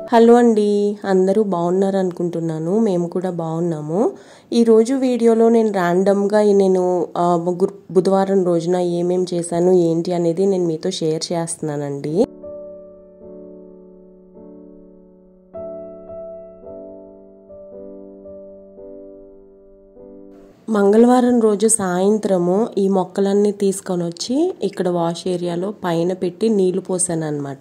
hello అండి అందరూ బాగున్నారు అనుకుంటున్నాను మేము కూడా బాగున్నాము ఈరోజు వీడియోలో నేను ర్యాండమ్గా నేను ఆ, గుర్- బుధవారం రోజున ఏమేం చేశాను ఏంటి అనేది నేను మీతో షేర్ చేస్తున్నానండి మంగళవారం రోజు సాయంత్రము ఈ మొక్కలన్నీ తీసుకొని వచ్చి ఇక్కడ వాష్ ఏరియాలో పైన పెట్టి నీళ్లు పోసాను అనమాట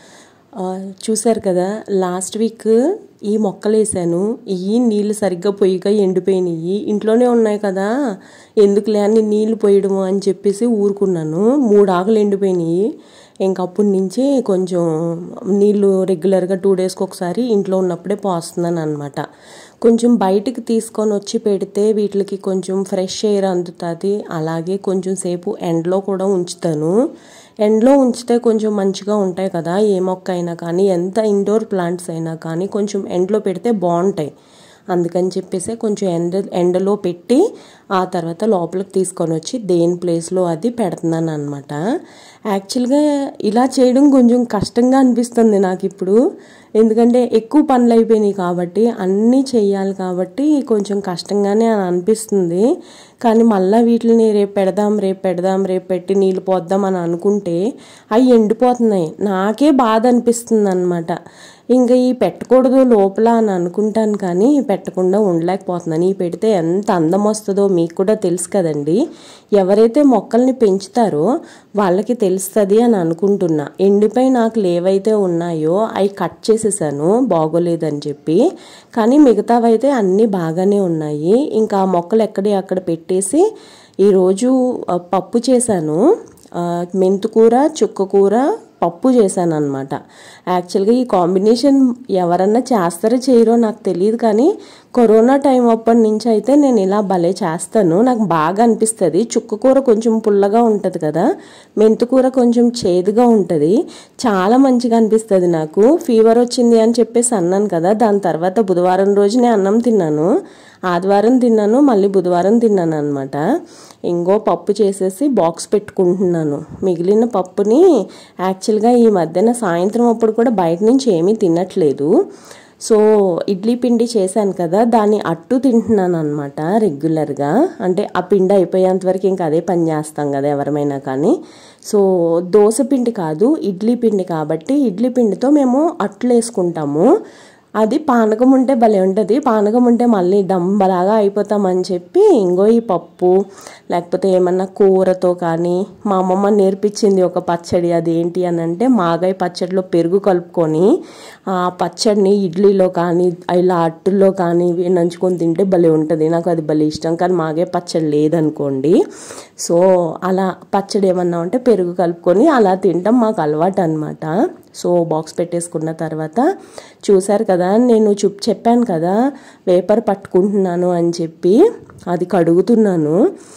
చూశారు కదా లాస్ట్ వీక్ ఈ మొక్కలు వేసాను ఇవి నీళ్ళు సరిగ్గా పొయ్యిగా ఎండిపోయినాయి ఇంట్లోనే ఉన్నాయి కదా ఎందుకులే అని నీళ్లు పోయడము అని చెప్పేసి ఊరుకున్నాను మూడు ఆకులు ఎండిపోయినాయి ఇంక అప్పటి నుంచి కొంచెం నీళ్ళు రెగ్యులర్గా టూ డేస్కి ఒకసారి ఇంట్లో ఉన్నప్పుడే పోస్తున్నాను అనమాట కొంచెం బయటికి తీసుకొని వచ్చి పెడితే వీటికి కొంచెం ఫ్రెష్ ఎయిర్ అందుతుంది అలాగే కొంచెం సేపు ఎండలో కూడా ఉంచుతాను ఎండలో ఉంచితే కొంచెం మంచిగా ఉంటాయి కదా ఏ మొక్క అయినా కానీ ఎంత ఇండోర్ ప్లాంట్స్ అయినా కానీ కొంచెం ఎండలో పెడితే బాగుంటాయి అందుకని చెప్పేసి కొంచెం ఎండ ఎండలో పెట్టి ఆ తర్వాత లోపలికి తీసుకొని వచ్చి దేని ప్లేస్లో అది పెడుతున్నాను అనమాట యాక్చువల్గా ఇలా చేయడం కొంచెం కష్టంగా అనిపిస్తుంది నాకు ఇప్పుడు ఎందుకంటే ఎక్కువ పనులు అయిపోయినాయి కాబట్టి అన్నీ చెయ్యాలి కాబట్టి కొంచెం కష్టంగానే అని అనిపిస్తుంది కానీ మళ్ళీ వీటిని రేపు పెడదాం రేపు పెడదాం రేపు పెట్టి నీళ్ళు పోద్దాం అని అనుకుంటే అవి ఎండిపోతున్నాయి నాకే బాధ అనిపిస్తుంది అనమాట ఇంకా ఈ పెట్టకూడదు లోపల అని అనుకుంటాను కానీ పెట్టకుండా ఉండలేకపోతున్నాను ఈ పెడితే ఎంత అందం వస్తుందో మీకు కూడా తెలుసు కదండి ఎవరైతే మొక్కల్ని పెంచుతారో వాళ్ళకి తెలుస్తుంది అని అనుకుంటున్నా ఎండిపోయి నాకు లేవైతే ఉన్నాయో అవి కట్ చేసేసాను బాగోలేదని చెప్పి కానీ మిగతావైతే అన్నీ బాగానే ఉన్నాయి ఇంకా ఆ మొక్కలు ఎక్కడి అక్కడ పెట్టేసి ఈరోజు ఆ, పప్పు చేశాను ఆ, మెంతుకూర చుక్కకూర పప్పు చేశాను అనమాట యాక్చువల్గా ఈ కాంబినేషన్ ఎవరన్నా చేస్తారో చేయరో నాకు తెలియదు కానీ కరోనా టైం అప్పటి నుంచి అయితే నేను ఇలా భలే చేస్తాను నాకు బాగా అనిపిస్తుంది చుక్కకూర కొంచెం పుల్లగా ఉంటుంది కదా మెంతుకూర కొంచెం చేదుగా ఉంటుంది చాలా మంచిగా అనిపిస్తుంది నాకు ఫీవర్ వచ్చింది అని చెప్పేసి అన్నాను కదా దాని తర్వాత బుధవారం రోజునే అన్నం తిన్నాను ఆదివారం తిన్నాను మళ్ళీ బుధవారం తిన్నాను అనమాట ఇంకో పప్పు చేసేసి బాక్స్ పెట్టుకుంటున్నాను మిగిలిన పప్పుని యాక్చువల్గా ఈ మధ్యన సాయంత్రం అప్పుడు కూడా బయట నుంచి ఏమీ తినట్లేదు సో ఇడ్లీ పిండి చేశాను కదా దాన్ని అట్టు తింటున్నాను అనమాట రెగ్యులర్గా అంటే ఆ పిండి అయిపోయేంత వరకు ఇంకా అదే పని చేస్తాం కదా ఎవరమైనా కానీ సో దోశ పిండి కాదు ఇడ్లీ పిండి కాబట్టి ఇడ్లీ పిండితో మేము అట్లు వేసుకుంటాము అది పానకం ఉంటే భలే ఉంటుంది పానకం ఉంటే మళ్ళీ డంబలాగా అయిపోతామని చెప్పి ఇంగో ఈ పప్పు లేకపోతే ఏమన్నా కూరతో కానీ మా అమ్మమ్మ నేర్పించింది ఒక పచ్చడి అది ఏంటి అని అంటే మాగాయ పచ్చడిలో పెరుగు కలుపుకొని ఆ పచ్చడిని ఇడ్లీలో కానీ ఇలా అట్టుల్లో కానీ ఇవి నంచుకొని తింటే భలే ఉంటుంది నాకు అది భలే ఇష్టం కానీ మాగే పచ్చడి లేదనుకోండి సో అలా పచ్చడి ఏమన్నా ఉంటే పెరుగు కలుపుకొని అలా తింటాం మాకు అలవాటు అనమాట సో బాక్స్ పెట్టేసుకున్న తర్వాత చూశారు కదా నేను చూప్ చెప్పాను కదా పేపర్ పట్టుకుంటున్నాను అని చెప్పి అది కడుగుతున్నాను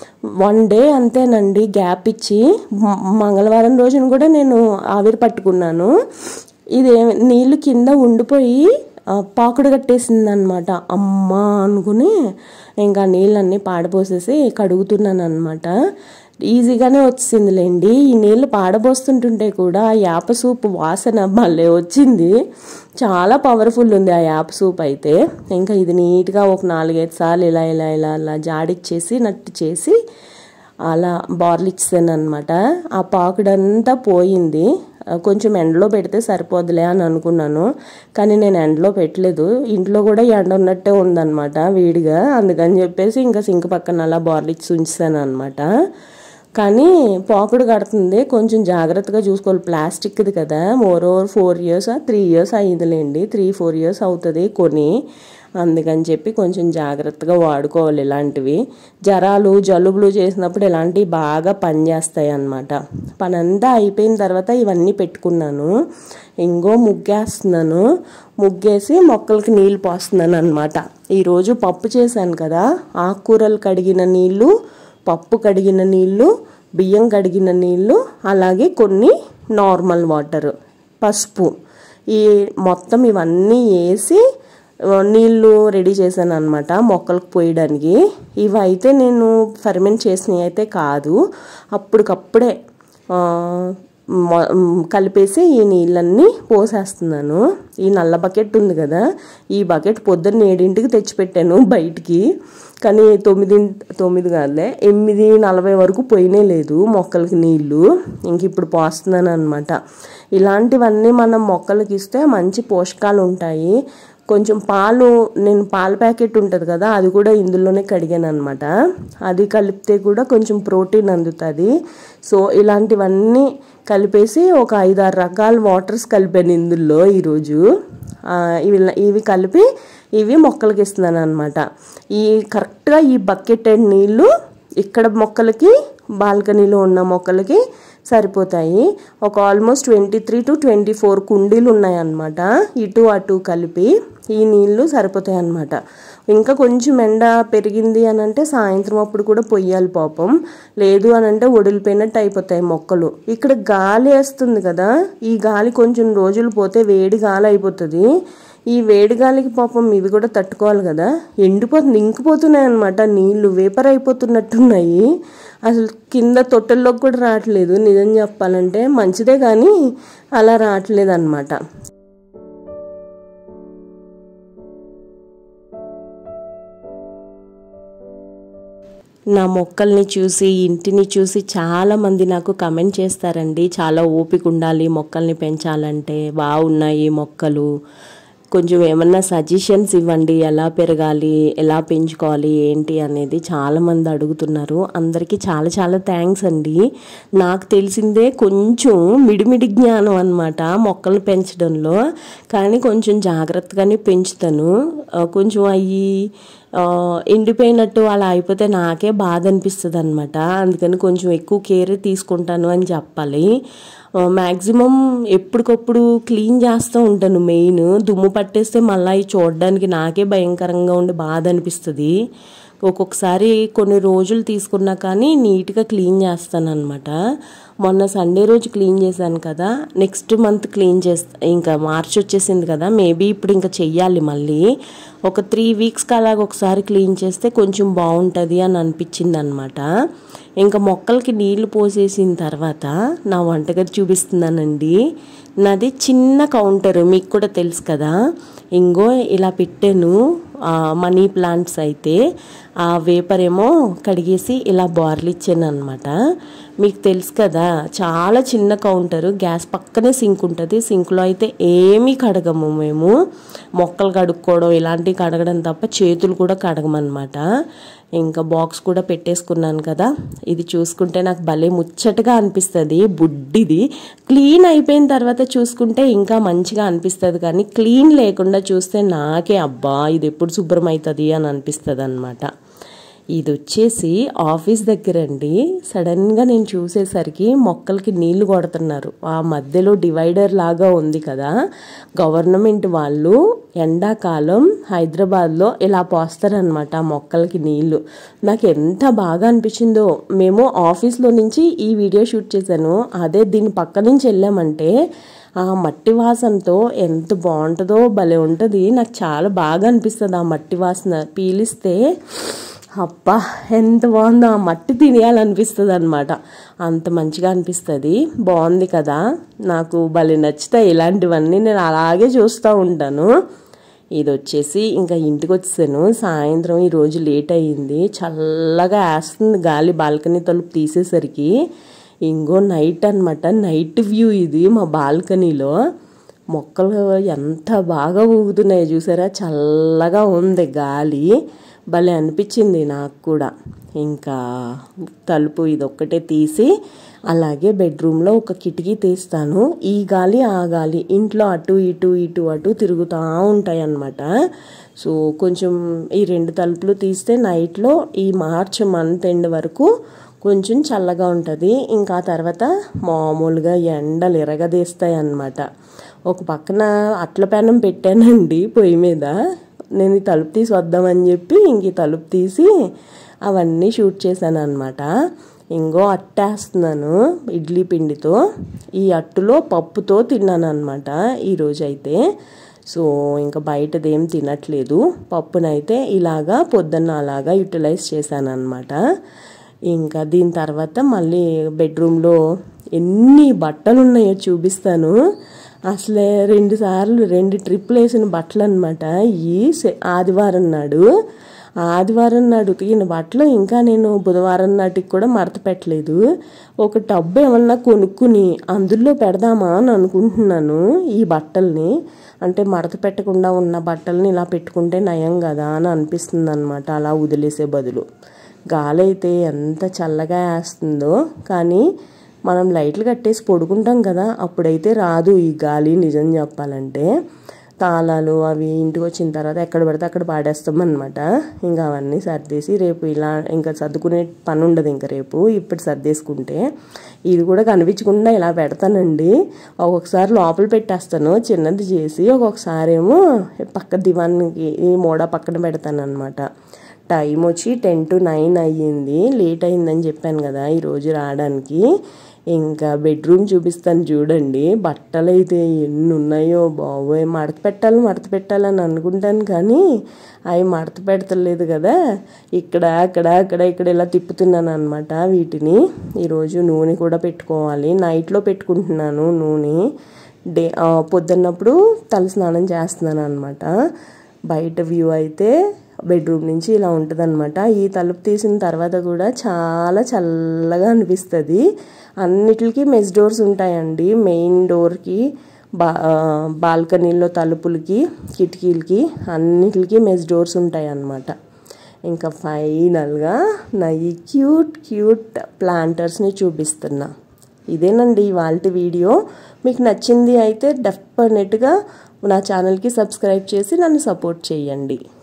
వన్ డే అంతేనండి గ్యాప్ ఇచ్చి మ- మంగళవారం రోజున కూడా నేను ఆవిరి పట్టుకున్నాను ఇది నీళ్ళు కింద ఉండిపోయి ఆ, పాకుడు కట్టేసింది అనమాట అమ్మా అనుకుని ఇంకా నీళ్ళన్నీ పాడపోసేసి కడుగుతున్నాను అనమాట ఈజీగానే వచ్చిందిలేండి ఈ నీళ్ళు పాడబోస్తుంటుంటే కూడా ఆ యాప సూప్ వాసన భలే వచ్చింది చాలా పవర్ఫుల్ ఉంది ఆ యాప సూప్ అయితే ఇంకా ఇది నీట్గా ఒక నాలుగైదు సార్లు ఇలా ఇలా ఇలా ఇలా జాడిచ్చేసి నట్టు చేసి అలా బార్లు ఇచ్చాను అనమాట ఆ పాకుడంతా పోయింది ఆ, కొంచెం ఎండలో పెడితే సరిపోదులే అని అనుకున్నాను కానీ నేను ఎండలో పెట్టలేదు ఇంట్లో కూడా ఎండ ఉన్నట్టే ఉందన్నమాట వేడిగా అందుకని చెప్పేసి ఇంకా సింక్ పక్కన అలా బార్లు ఇచ్చి ఉంచాను అనమాట కానీ పాకుడు కడుతుంది కొంచెం జాగ్రత్తగా చూసుకోవాలి ప్లాస్టిక్ది కదా more over four years three years అయిందిలేండి త్రీ ఫోర్ ఇయర్స్ అవుతుంది కొని అందుకని చెప్పి కొంచెం జాగ్రత్తగా వాడుకోవాలి ఇలాంటివి జ్వరాలు జలుబులు చేసినప్పుడు ఇలాంటివి బాగా పనిచేస్తాయి అన్నమాట పని అంతా అయిపోయిన తర్వాత ఇవన్నీ పెట్టుకున్నాను ఇంకో ముగ్గేస్తున్నాను ముగ్గేసి మొక్కలకి నీళ్ళు పోస్తున్నాను అనమాట ఈరోజు పప్పు చేశాను కదా ఆకుకూరలు కడిగిన నీళ్ళు పప్పు కడిగిన నీళ్ళు బియ్యం కడిగిన నీళ్ళు అలాగే కొన్ని నార్మల్ వాటర్ పసుపు ఈ మొత్తం ఇవన్నీ వేసి ఆ, నీళ్ళు రెడీ చేశాను అనమాట మొక్కలకు పోయడానికి ఇవి అయితే నేను ఫర్మెంట్ చేసినవి అయితే కాదు అప్పటికప్పుడే ఆ, మొ- మ్, కలిపేసి ఈ నీళ్ళన్నీ పోసేస్తున్నాను ఈ నల్ల బకెట్ ఉంది కదా ఈ బకెట్ పొద్దున్న ఏడింటికి తెచ్చిపెట్టాను బయటికి కానీ తొమ్మిది తొమ్మిది కాదులే ఎనిమిది నలభై వరకు పోయినే లేదు మొక్కలకి నీళ్ళు ఇంక ఇప్పుడు పోస్తున్నాను అనమాట ఇలాంటివన్నీ మనం మొక్కలకి ఇస్తే మంచి పోషకాలు ఉంటాయి కొంచెం పాలు నేను పాల ప్యాకెట్ ఉంటుంది కదా అది కూడా ఇందులోనే కడిగాను అనమాట అది కలిపితే కూడా కొంచెం ప్రోటీన్ అందుతుంది సో ఇలాంటివన్నీ కలిపేసి ఒక ఐదారు రకాల వాటర్స్ కలిపాను ఇందులో ఈరోజు ఆ, ఇవి ఇవి కలిపి ఇవి మొక్కలకి ఇస్తున్నాను అనమాట ఈ కరెక్ట్గా ఈ బకెట్ అండ్ నీళ్ళు ఇక్కడ మొక్కలకి బాల్కనీలో ఉన్న మొక్కలకి సరిపోతాయి ఒక almost twenty three to twenty four కుండీలు ఉన్నాయన్నమాట ఇటు అటు కలిపి ఈ నీళ్లు సరిపోతాయి అన్నమాట ఇంకా కొంచెం ఎండ పెరిగింది అని అంటే సాయంత్రం అప్పుడు కూడా పొయ్యాలి పాపం లేదు అని అంటే ఒడిలిపోయినట్టు అయిపోతాయి మొక్కలు ఇక్కడ గాలి వేస్తుంది కదా ఈ గాలి కొంచెం రోజులు పోతే వేడి గాలి అయిపోతుంది ఈ వేడి గాలికి పాపం ఇవి కూడా తట్టుకోవాలి కదా ఎండిపోతుంది ఇంకిపోతున్నాయి అనమాట నీళ్లు వేపర్ అయిపోతున్నట్టున్నాయి అసలు కింద తొట్టెల్లోకి కూడా రావట్లేదు నిజం చెప్పాలంటే మంచిదే కానీ అలా రావట్లేదు అనమాట నా మొక్కల్ని చూసి ఇంటిని చూసి చాలా మంది నాకు కమెంట్ చేస్తారండి చాలా ఓపిక ఉండాలి మొక్కల్ని పెంచాలంటే బాగున్నాయి మొక్కలు కొంచెం ఏమన్నా సజెషన్స్ ఇవ్వండి ఎలా పెరగాలి ఎలా పెంచుకోవాలి ఏంటి అనేది చాలా మంది అడుగుతున్నారు అందరికీ చాలా చాలా థ్యాంక్స్ అండి నాకు తెలిసిందే కొంచెం మిడిమిడి జ్ఞానం అనమాట మొక్కలు పెంచడంలో కానీ కొంచెం జాగ్రత్తగానే పెంచుతాను ఆ, కొంచెం అవి ఆ, ఎండిపోయినట్టు అలా అయిపోతే నాకే బాధ అనిపిస్తుంది అనమాట అందుకని కొంచెం ఎక్కువ కేర్ తీసుకుంటాను అని చెప్పాలి మ్యాక్సిమం ఎప్పటికప్పుడు క్లీన్ చేస్తూ ఉంటాను మెయిన్ దుమ్ము పట్టేస్తే మళ్ళీ అవి చూడడానికి నాకే భయంకరంగా ఉండి బాధ అనిపిస్తుంది ఒక్కొక్కసారి కొన్ని రోజులు తీసుకున్నా కానీ నీట్గా క్లీన్ చేస్తాను అనమాట మొన్న సండే రోజు క్లీన్ చేశాను కదా నెక్స్ట్ మంత్ క్లీన్ చేస్తా ఇంకా మార్చ్ వచ్చేసింది కదా మేబీ ఇప్పుడు ఇంకా చెయ్యాలి మళ్ళీ ఒక త్రీ వీక్స్కి అలాగ ఒకసారి క్లీన్ చేస్తే కొంచెం బాగుంటుంది అని అనిపించింది అనమాట ఇంకా మొక్కలకి నీళ్లు పోసేసిన తర్వాత నా వంటగది చూపిస్తున్నానండి నాది చిన్న కౌంటర్ మీకు కూడా తెలుసు కదా ఇంగో ఇలా పెట్టాను ఆ, మనీ ప్లాంట్స్ అయితే ఆ వేపర్ ఏమో కడిగేసి ఇలా బార్లు ఇచ్చాను అనమాట మీకు తెలుసు కదా చాలా చిన్న కౌంటరు గ్యాస్ పక్కనే సింక్ ఉంటుంది సింక్లో అయితే ఏమీ కడగము మేము మొక్కలు కడుక్కోవడం ఇలాంటివి కడగడం తప్ప చేతులు కూడా కడగమన్నమాట ఇంకా బాక్స్ కూడా పెట్టేసుకున్నాను కదా ఇది చూసుకుంటే నాకు భలే ముచ్చటగా అనిపిస్తుంది బుడ్డిది క్లీన్ అయిపోయిన తర్వాత చూసుకుంటే ఇంకా మంచిగా అనిపిస్తుంది కానీ క్లీన్ లేకుండా చూస్తే నాకే అబ్బా ఇది ఎప్పుడు శుభ్రం అవుతుంది అని అనిపిస్తుంది అనమాట ఇది వచ్చేసి ఆఫీస్ దగ్గర అండి సడన్గా నేను చూసేసరికి మొక్కలకి నీళ్లు కొడుతున్నారు ఆ మధ్యలో డివైడర్ లాగా ఉంది కదా గవర్నమెంట్ వాళ్ళు ఎండాకాలం హైదరాబాద్లో ఇలా పోస్తారనమాట మొక్కలకి నీళ్లు నాకు ఎంత బాగా అనిపించిందో మేము ఆఫీస్లో నుంచి ఈ వీడియో షూట్ చేశాను అదే దీని పక్క నుంచి వెళ్ళామంటే ఆ మట్టి వాసనతో ఎంత బాగుంటుందో భలే ఉంటుంది నాకు చాలా బాగా అనిపిస్తుంది ఆ మట్టి వాసన పీలిస్తే అబ్బా ఎంత బాగుందో ఆ మట్టి తినేయాలనిపిస్తుంది అనమాట అంత మంచిగా అనిపిస్తుంది బాగుంది కదా నాకు భలే నచ్చుతాయి ఇలాంటివన్నీ నేను అలాగే చూస్తూ ఉంటాను ఇది వచ్చేసి ఇంకా ఇంటికి వచ్చేసాను సాయంత్రం ఈరోజు లేట్ అయ్యింది చల్లగా వేస్తుంది గాలి బాల్కనీ తలుపు తీసేసరికి ఇంకో నైట్ అనమాట నైట్ వ్యూ ఇది మా బాల్కనీలో మొక్కలు ఎంత బాగా ఊగుతున్నాయి చూసారా చల్లగా ఉంది గాలి భలే అనిపించింది నాకు కూడా ఇంకా తలుపు ఇది ఒక్కటే తీసి అలాగే బెడ్రూమ్లో ఒక కిటికీ తీస్తాను ఈ గాలి ఆ గాలి ఇంట్లో అటు ఇటు ఇటు అటు తిరుగుతూ ఉంటాయి అన్నమాట సో కొంచెం ఈ రెండు తలుపులు తీస్తే నైట్లో ఈ మార్చ్ మంత్ ఎండ్ వరకు కొంచెం చల్లగా ఉంటుంది ఇంకా ఆ తర్వాత మామూలుగా ఎండలు ఎరగదీస్తాయి అన్నమాట ఒక పక్కన అట్ల పెనం పెట్టానండి పొయ్యి మీద నేను ఈ తలుపు తీసి వద్దామని చెప్పి ఇంక ఈ తలుపు తీసి అవన్నీ షూట్ చేశాను అనమాట ఇంకో అట్టేస్తున్నాను ఇడ్లీ పిండితో ఈ అట్టులో పప్పుతో తిన్నాను అనమాట ఈరోజు అయితే సో ఇంకా బయటదేం తినట్లేదు పప్పునైతే ఇలాగా పొద్దున్న అలాగా యూటిలైజ్ చేశాను అనమాట ఇంకా దీని తర్వాత మళ్ళీ బెడ్రూమ్లో ఎన్ని బట్టలు ఉన్నాయో చూపిస్తాను అసలే రెండు సార్లు రెండు ట్రిప్లు వేసిన బట్టలు అనమాట ఈ ఆదివారం నాడు ఆదివారం నాడు ఉతికిన బట్టలు ఇంకా నేను బుధవారం నాటికి కూడా మడత పెట్టలేదు ఒక టబ్బు ఏమన్నా కొనుక్కుని అందులో పెడదామా అని అనుకుంటున్నాను ఈ బట్టల్ని అంటే మడత పెట్టకుండా ఉన్న బట్టల్ని ఇలా పెట్టుకుంటే నయం కదా అని అనిపిస్తుంది అనమాట అలా వదిలేసే బదులు గాలి అయితే ఎంత చల్లగా వేస్తుందో కానీ మనం లైట్లు కట్టేసి పడుకుంటాం కదా అప్పుడైతే రాదు ఈ గాలి నిజం చెప్పాలంటే తాళాలు అవి ఇంటికి వచ్చిన తర్వాత ఎక్కడ పడితే అక్కడ పాడేస్తాం అనమాట ఇంకా అవన్నీ సర్దేసి రేపు ఇలా ఇంకా సర్దుకునే పని ఉండదు ఇంకా రేపు ఇప్పుడు సర్దేసుకుంటే ఇది కూడా కనిపించకుండా ఇలా పెడతానండి ఒక్కొక్కసారి లోపల పెట్టేస్తాను చిన్నది చేసి ఒక్కొక్కసారి ఏమో పక్క దివానికి ఈ మూడ పక్కన పెడతాను అనమాట టైం వచ్చి టెన్ టు నైన్ అయ్యింది లేట్ అయిందని చెప్పాను కదా ఈరోజు రావడానికి ఇంకా బెడ్రూమ్ చూపిస్తాను చూడండి బట్టలు అయితే ఎన్ని ఉన్నాయో బాబోయ్ మడత పెట్టాలి మడత పెట్టాలని అనుకుంటాను కానీ అవి మడత పెడతలేదు కదా ఇక్కడ అక్కడ అక్కడ ఇక్కడ ఇలా తిప్పుతున్నాను అనమాట వీటిని ఈరోజు నూనె కూడా పెట్టుకోవాలి నైట్లో పెట్టుకుంటున్నాను నూనె డే పొద్దున్నప్పుడు తల స్నానం చేస్తున్నాను అనమాట బయట వ్యూ అయితే బెడ్రూమ్ నుంచి ఇలా ఉంటుంది అనమాట ఈ తలుపు తీసిన తర్వాత కూడా చాలా చల్లగా అనిపిస్తుంది అన్నిటికీ మెస్ డోర్స్ ఉంటాయండి మెయిన్ డోర్కి బా బాల్కనీలో తలుపులకి కిటికీలకి అన్నిటికీ మెస్ డోర్స్ ఉంటాయి అన్నమాట ఇంకా ఫైనల్గా నా ఈ క్యూట్ క్యూట్ ప్లాంటర్స్ని చూపిస్తున్నా ఇదేనండి ఇవాళ వీడియో మీకు నచ్చింది అయితే డెఫినెట్గా నా ఛానల్కి సబ్స్క్రైబ్ చేసి నన్ను సపోర్ట్ చేయండి